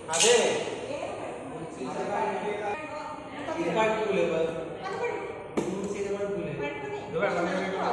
അതെ ഇത് കഴിക്കൂലേ ഇത്? ജ്യൂസ് ചെയ്ത് കഴിക്കൂലേ? ഇത് വെള്ളം കഴിക്കണോ?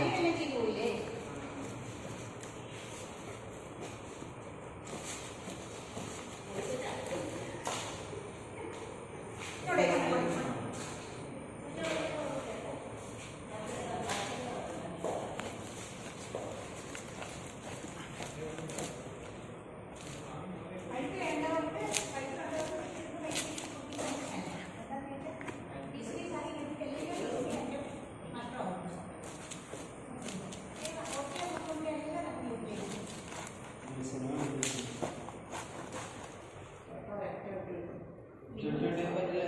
ചുരുട്ടി പറ്റില്ല.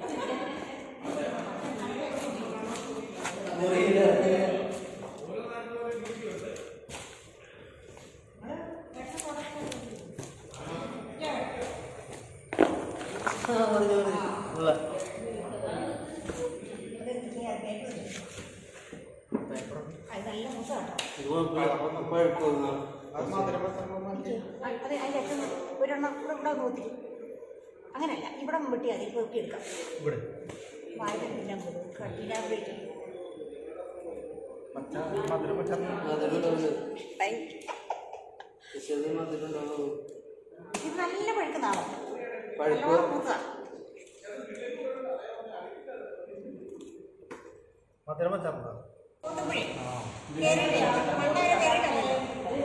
ആ, മതി, മതി. ഉള്ള. ഇത് കുഴപ്പമില്ല. പഴുക്കൊന്നും. അതെ അതിൻ്റെ അറ്റം ഒരെണ്ണം ഇവിടെ ഇവിടെ നോക്കി അങ്ങനല്ല ഇവിടെ വെട്ടിയാൽ മതി വെട്ടി എടുക്കാം ഇവിടെ വായന കട്ടിലാകുമ്പോഴേക്കും പച്ച മധുരം പച്ച മധുരമുണ്ട് ഭയ- ചെറിയ മധുരമുണ്ടാവും ഇത് നല്ല പഴുക്കുന്ന ആളാണ് പഴുപ്പ് നല്ലോണം മൂത്ത മധുരം പച്ചാറുണ്ടോ മൂത്തപ്പഴേ കേരള മണ്ണായ കേരളമല്ലേ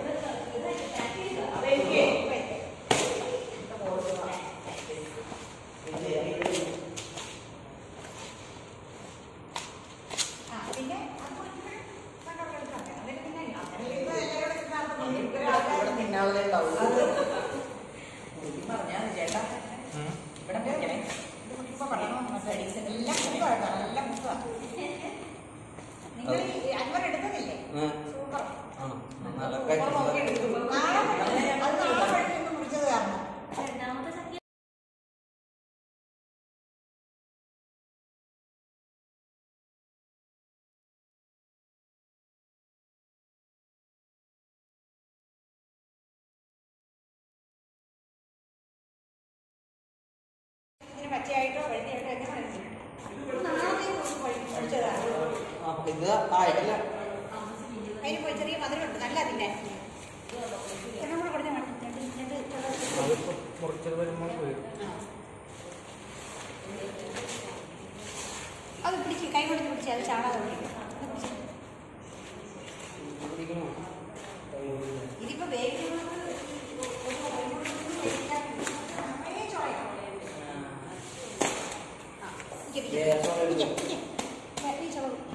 ആ പിന്നെ അത് കുറച്ചുകൂടെ കണ്ടോടെ എടുക്കാം. എന്നിട്ട് പിന്നെ അങ്ങനെ ഇത് എല്ലാവരോടും ഇതാകുമ്പോൾ ഇവര് ആൾക്കാര് പിന്നാളെ ഉണ്ടാവും പറഞ്ഞാൽ ചേട്ടാ ഇവിടെ പോയിക്കണേ ഇത് കുടിക്കുമ്പോൾ പറയണം മറ്റേ എല്ലാം മുഖമായിട്ടാണ് എല്ലാം മുഖമാണ് നിങ്ങൾ ഈ അൻവർ എടുക്കുന്നില്ലേ സൂപ്പർ നല്ല സൂപ്പർ നോക്കി എടുക്കും. നാളെ പഴുത്ത് അത് നാളെ പഴുത്ത് മുറിച്ചത് കാരണം ഇതിന് പച്ചയായിട്ടോ വെള്ളയായിട്ടോ എങ്ങനെ മനസ്സിലാക്കും നാളെ പഠിച്ചതാണ് ഇത് ആയിട്ടില്ല അതിന് പോയി ചെറിയ മധുരമുണ്ട് നല്ല അതിൻ്റെ എണ്ണം കൂടെ കൊടുത്താൽ മതി രണ്ട് രണ്ട് ചെറുത് അതിപ്പോ മുറിച്ചത് വരുമ്പോൾ വരും അത് പിടിച്ച് കൈ കൊടുത്ത് പിടിച്ച് അത് ചാടാതെ പിടിക്കും അത് പിടിച്ച്. കുടിക്കണോ ഇതിപ്പോ വേവിക്കുന്നത് ഒരു ഒരു വേവിക്കാൻ സമയം ചോറയാ. ആ, ഇരിക്ക്, ഇരിക്ക്. ഗ്യാസ് ഓൺ ഇരിക്ക്, ഇരിക്ക്. ഈ ചോറ്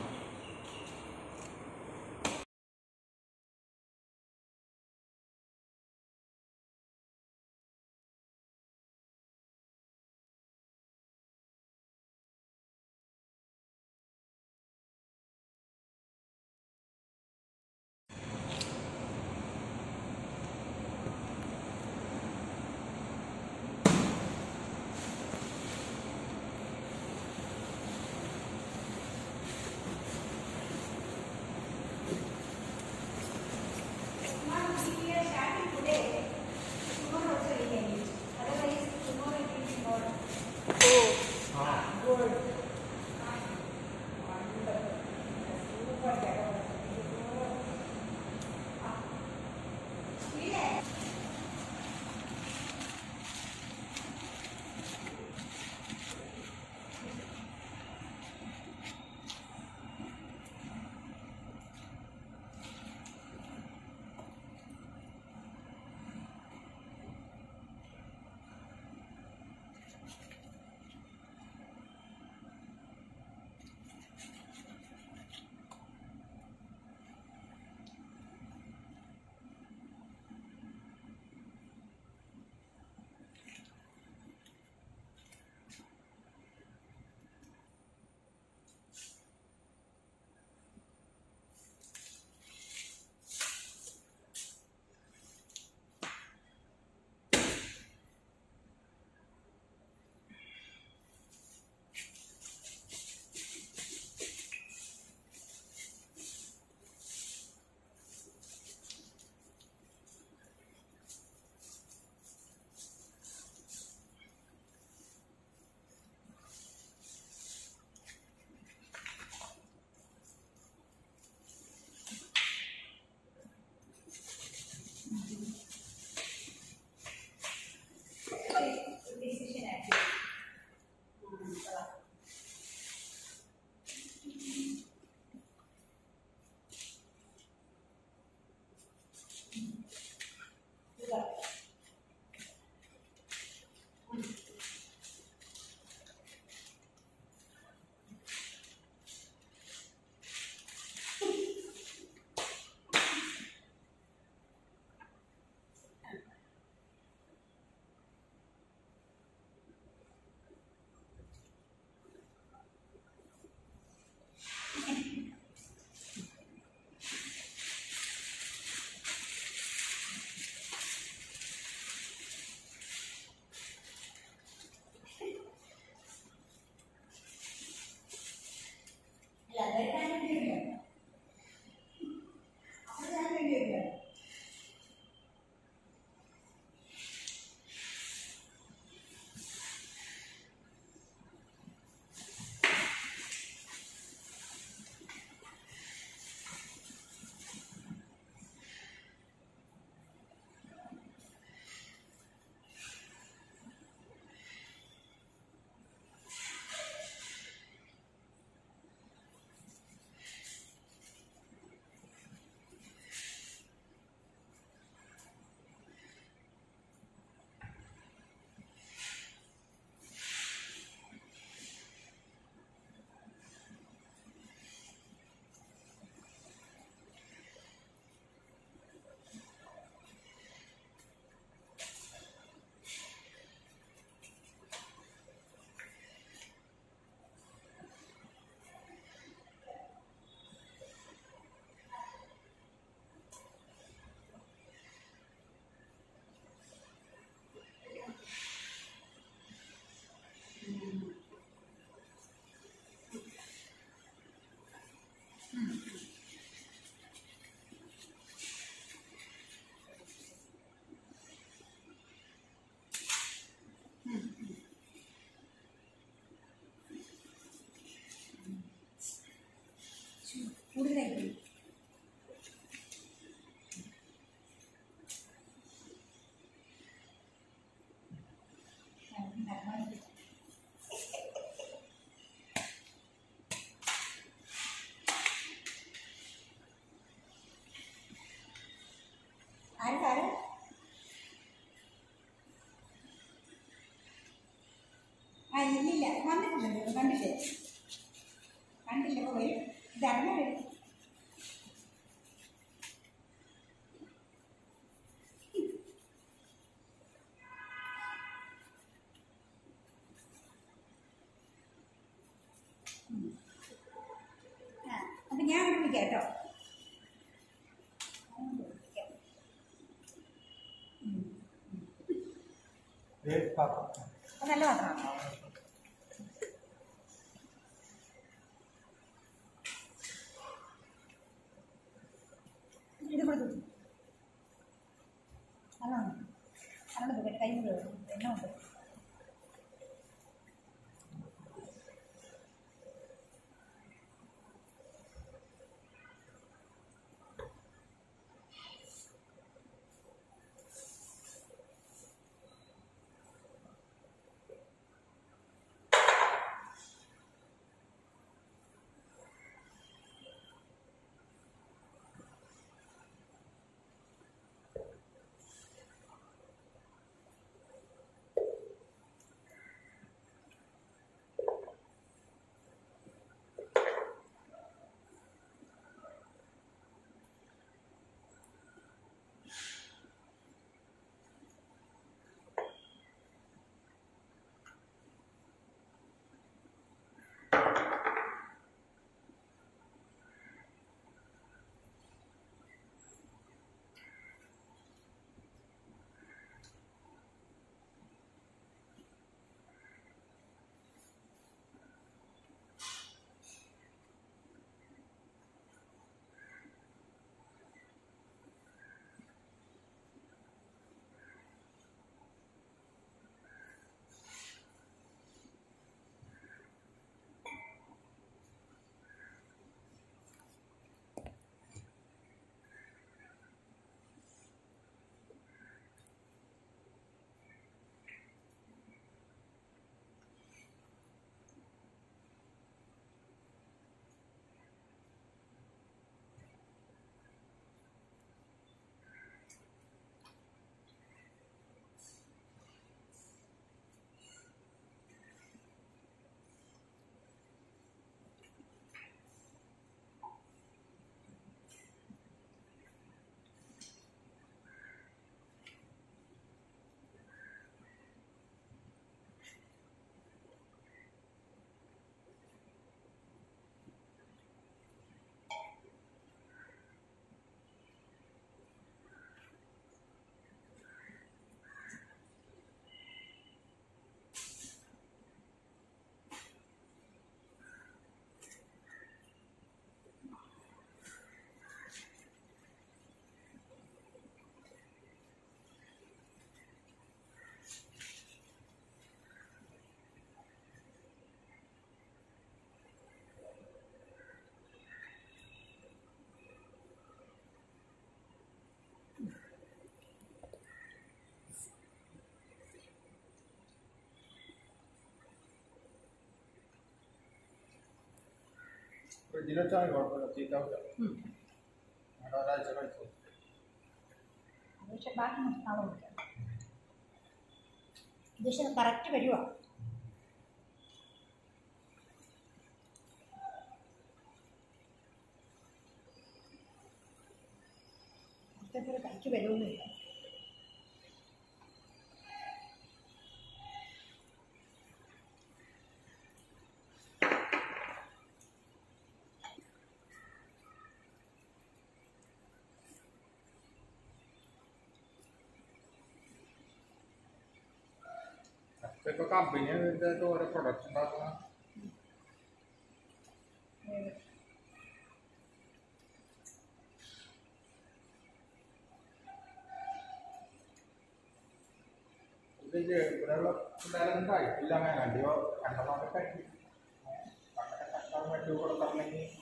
ഇല്ലില്ല വന്നിട്ടില്ലല്ലോ കണ്ടില്ലേ കണ്ടില്ല അപ്പോൾ വരും ഇത് അങ്ങനെ വരും ആ അപ്പം ഞാൻ അങ്ങോട്ട് വിളിക്കാം കേട്ടോ അങ്ങോട്ട് വിളിക്കാം. അത് നല്ല പാത്രമാണ് ഇത് കൊടുത്തു അതാണ് അതാണ് പോകട്ടെ കൈ കൊണ്ട് എണ്ണ ഉണ്ട് ഫ്രിഡ്ജിൽ വെച്ചാൽ കുഴപ്പമില്ല ചീത്താവില്ല അവിടെ ഒരാഴ്ച കഴിച്ചു പക്ഷെ ബാക്കി നാളെ വിളിക്കാം ഇത് പക്ഷെ കറക്റ്റ് വരുവാ ഇഷ്ടത്തിൽ കൈക്ക് വരുമൊന്നുമില്ല ഇപ്പൊ കമ്പനി ഇതിന്റെ ഓരോ പ്രൊഡക്റ്റ് ഉണ്ടാക്കുന്ന ഇത് ഇവിടെയുള്ള പിള്ളേരൊന്നും കഴിക്കില്ല അങ്ങനെ അല്ലയോ കണ്ടമാർക്ക് കഴിക്കും പണ്ടൊക്കെ കഷ്ടം വേണ്ടി കൊടുത്തിട്ടുണ്ടെങ്കിൽ